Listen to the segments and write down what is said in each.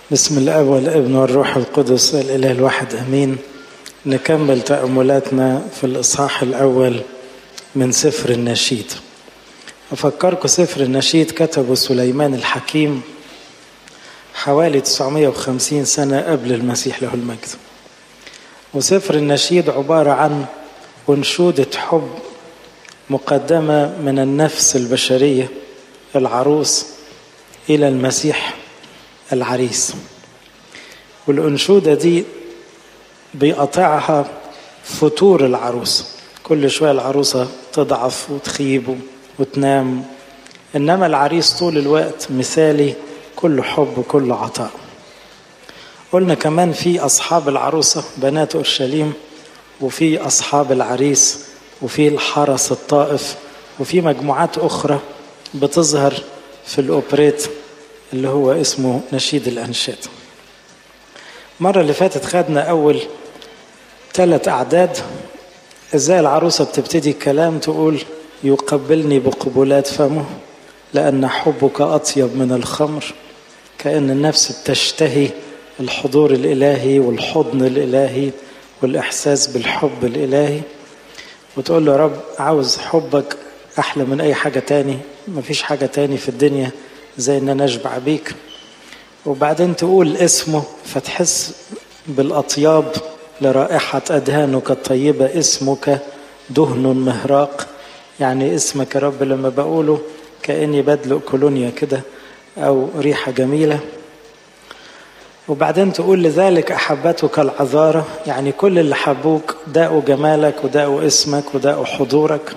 بسم الاب والابن والروح القدس الاله الواحد امين نكمل تاملاتنا في الاصحاح الاول من سفر النشيد افكركم سفر النشيد كتبه سليمان الحكيم حوالي 950 سنه قبل المسيح له المجد وسفر النشيد عباره عن انشوده حب مقدمه من النفس البشريه العروس الى المسيح العريس والأنشودة دي بيقطعها فتور العروسة كل شوية العروسة تضعف وتخيب وتنام إنما العريس طول الوقت مثالي كل حب وكل عطاء قلنا كمان في أصحاب العروسة بنات أورشليم وفي أصحاب العريس وفي الحرس الطائف وفي مجموعات أخرى بتظهر في الأوبريت اللي هو اسمه نشيد الأنشاد المرة اللي فاتت خدنا أول ثلاث أعداد إزاي العروسة بتبتدي الكلام تقول يقبلني بقبلات فمه لأن حبك أطيب من الخمر كأن النفس بتشتهي الحضور الإلهي والحضن الإلهي والإحساس بالحب الإلهي وتقول له يا رب عاوز حبك أحلى من أي حاجة تاني مفيش حاجة تاني في الدنيا زي ان انا اشبع بيك وبعدين تقول اسمه فتحس بالاطياب لرائحه ادهانك الطيبه اسمك دهن مهراق يعني اسمك يا رب لما بقوله كاني بدلق كولونيا كده او ريحه جميله وبعدين تقول لذلك احبتك العذاره يعني كل اللي حبوك داقوا جمالك وداقوا اسمك وداقوا حضورك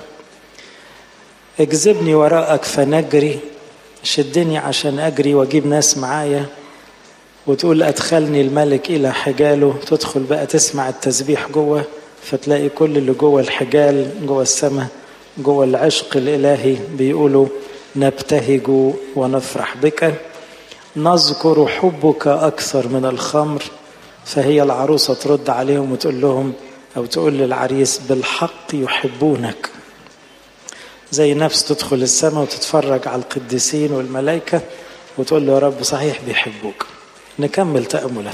اجذبني وراءك فنجري شدني عشان أجري وأجيب ناس معايا وتقول أدخلني الملك إلى حجاله تدخل بقى تسمع التسبيح جوه فتلاقي كل اللي جوه الحجال جوه السماء جوه العشق الإلهي بيقولوا نبتهج ونفرح بك نذكر حبك أكثر من الخمر فهي العروسة ترد عليهم وتقول لهم أو تقول للعريس بالحق يحبونك زي نفس تدخل السماء وتتفرج على القديسين والملائكة وتقول له يا رب صحيح بيحبوك نكمل تأملات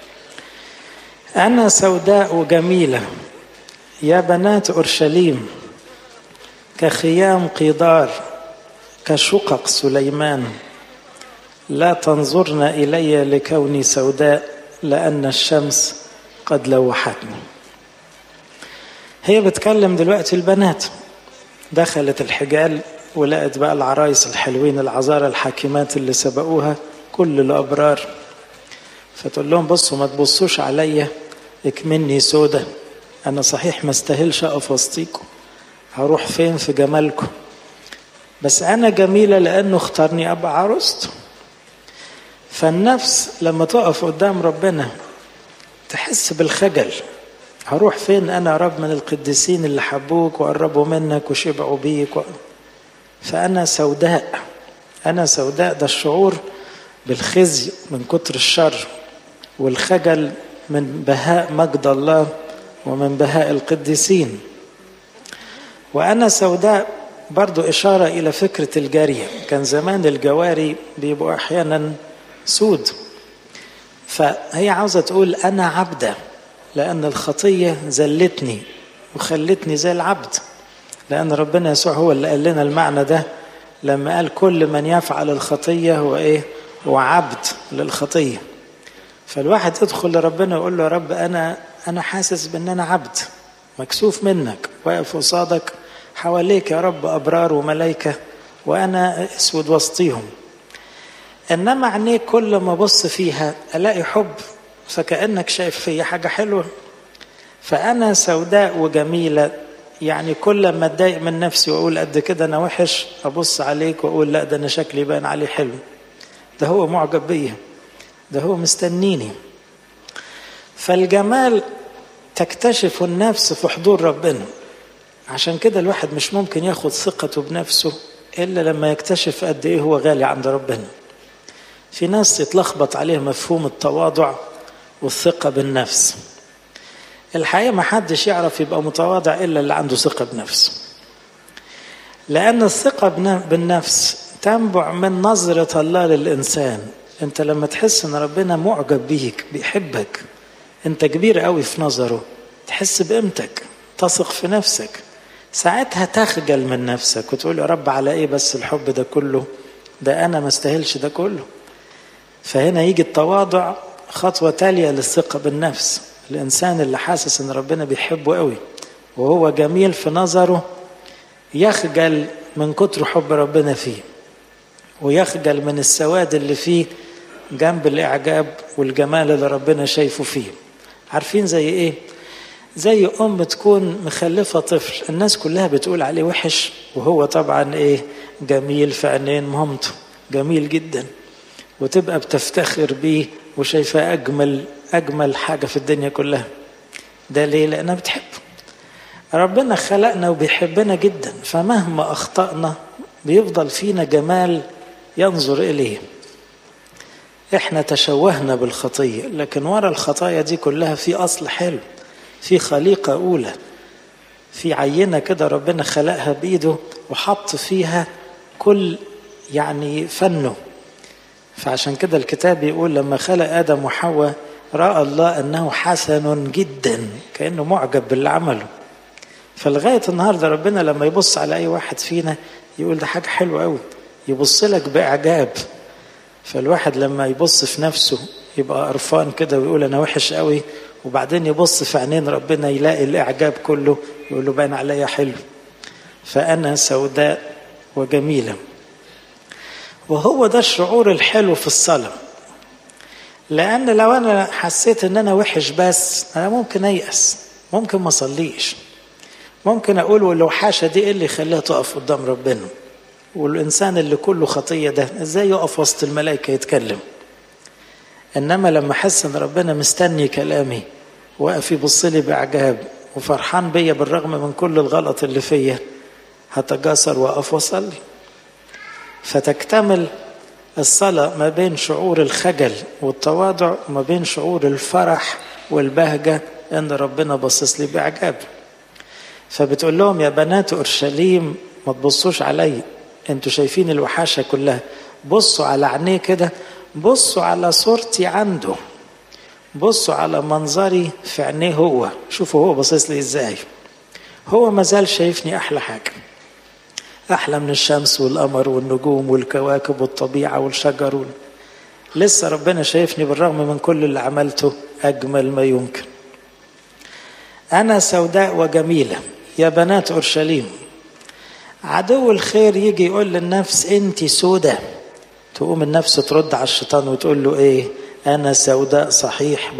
أنا سوداء وجميلة يا بنات أورشليم كخيام قيدار كشقق سليمان لا تنظرن إلي لكوني سوداء لأن الشمس قد لوحتني هي بتكلم دلوقتي البنات دخلت الحجال ولقت بقى العرايس الحلوين العذارى الحاكمات اللي سبقوها كل الأبرار فتقول لهم بصوا ما تبصوش عليا اكمني سودة أنا صحيح ما استاهلش أقف وسطيكم هروح فين في جمالكم بس أنا جميلة لأنه اختارني أبقى عروسته فالنفس لما تقف قدام ربنا تحس بالخجل هروح فين انا يا رب من القديسين اللي حبوك وقربوا منك وشبعوا بيك و... فانا سوداء انا سوداء ده الشعور بالخزي من كتر الشر والخجل من بهاء مجد الله ومن بهاء القديسين وانا سوداء برضو اشاره الى فكره الجاريه كان زمان الجواري بيبقوا احيانا سود فهي عاوزه تقول انا عبده لأن الخطية زلتني وخلتني زي العبد لأن ربنا يسوع هو اللي قال لنا المعنى ده لما قال كل من يفعل الخطية هو إيه؟ هو عبد للخطية فالواحد يدخل لربنا ويقول له يا رب أنا أنا حاسس بأن أنا عبد مكسوف منك واقف قصادك حواليك يا رب أبرار وملائكة وأنا أسود وسطيهم إنما عينيك كل ما أبص فيها ألاقي حب فكأنك شايف فيا حاجة حلوة فأنا سوداء وجميلة يعني كل ما اتضايق من نفسي وأقول قد كده أنا وحش أبص عليك وأقول لا ده أنا شكلي باين عليه حلو ده هو معجب بيا ده هو مستنيني فالجمال تكتشف النفس في حضور ربنا عشان كده الواحد مش ممكن ياخد ثقته بنفسه إلا لما يكتشف قد إيه هو غالي عند ربنا في ناس يتلخبط عليه مفهوم التواضع والثقة بالنفس الحقيقة ما حدش يعرف يبقى متواضع إلا اللي عنده ثقة بنفسه لأن الثقة بالنفس تنبع من نظرة الله للإنسان انت لما تحس ان ربنا معجب بيك بيحبك انت كبير قوي في نظره تحس بقيمتك تثق في نفسك ساعتها تخجل من نفسك وتقول يا رب على ايه بس الحب ده كله ده انا ما استاهلش ده كله فهنا يجي التواضع خطوة تالية للثقة بالنفس الإنسان اللي حاسس إن ربنا بيحبه قوي وهو جميل في نظره يخجل من كتر حب ربنا فيه ويخجل من السواد اللي فيه جنب الإعجاب والجمال اللي ربنا شايفه فيه عارفين زي إيه؟ زي أم تكون مخلفة طفل الناس كلها بتقول عليه وحش وهو طبعا إيه جميل في عينين مامته جميل جدا وتبقى بتفتخر بيه وشايفاه أجمل أجمل حاجة في الدنيا كلها ده ليه؟ لأنها بتحبه ربنا خلقنا وبيحبنا جدا فمهما أخطأنا بيفضل فينا جمال ينظر إليه احنا تشوهنا بالخطية لكن ورا الخطايا دي كلها في أصل حلو في خليقة أولى في عينة كده ربنا خلقها بإيده وحط فيها كل يعني فنه فعشان كده الكتاب يقول لما خلق آدم وحواء رأى الله أنه حسن جدا كأنه معجب باللي عمله فلغاية النهاردة ربنا لما يبص على أي واحد فينا يقول ده حاجة حلوة قوي يبص لك بإعجاب فالواحد لما يبص في نفسه يبقى قرفان كده ويقول أنا وحش قوي وبعدين يبص في عينين ربنا يلاقي الإعجاب كله يقول له باين عليا حلو فأنا سوداء وجميلة وهو ده الشعور الحلو في الصلاة لأن لو أنا حسيت إن أنا وحش بس أنا ممكن أيأس ممكن ما أصليش ممكن أقول ولو حاشا دي إيه اللي يخليها تقف قدام ربنا والإنسان اللي كله خطية ده إزاي يقف وسط الملائكة يتكلم إنما لما أحس إن ربنا مستني كلامي واقف يبص لي بإعجاب وفرحان بيا بالرغم من كل الغلط اللي فيا هتجاسر وأقف وأصلي فتكتمل الصلاة ما بين شعور الخجل والتواضع وما بين شعور الفرح والبهجة إن ربنا بصص لي بإعجاب فبتقول لهم يا بنات أورشليم ما تبصوش علي انتوا شايفين الوحاشة كلها بصوا على عينيه كده بصوا على صورتي عنده بصوا على منظري في عينيه هو شوفوا هو باصص لي ازاي هو ما زال شايفني احلى حاجه احلى من الشمس والقمر والنجوم والكواكب والطبيعه والشجر وال... لسه ربنا شايفني بالرغم من كل اللي عملته اجمل ما يمكن انا سوداء وجميله يا بنات اورشليم عدو الخير يجي يقول للنفس انت سودة تقوم النفس ترد على الشيطان وتقول له ايه انا سوداء صحيح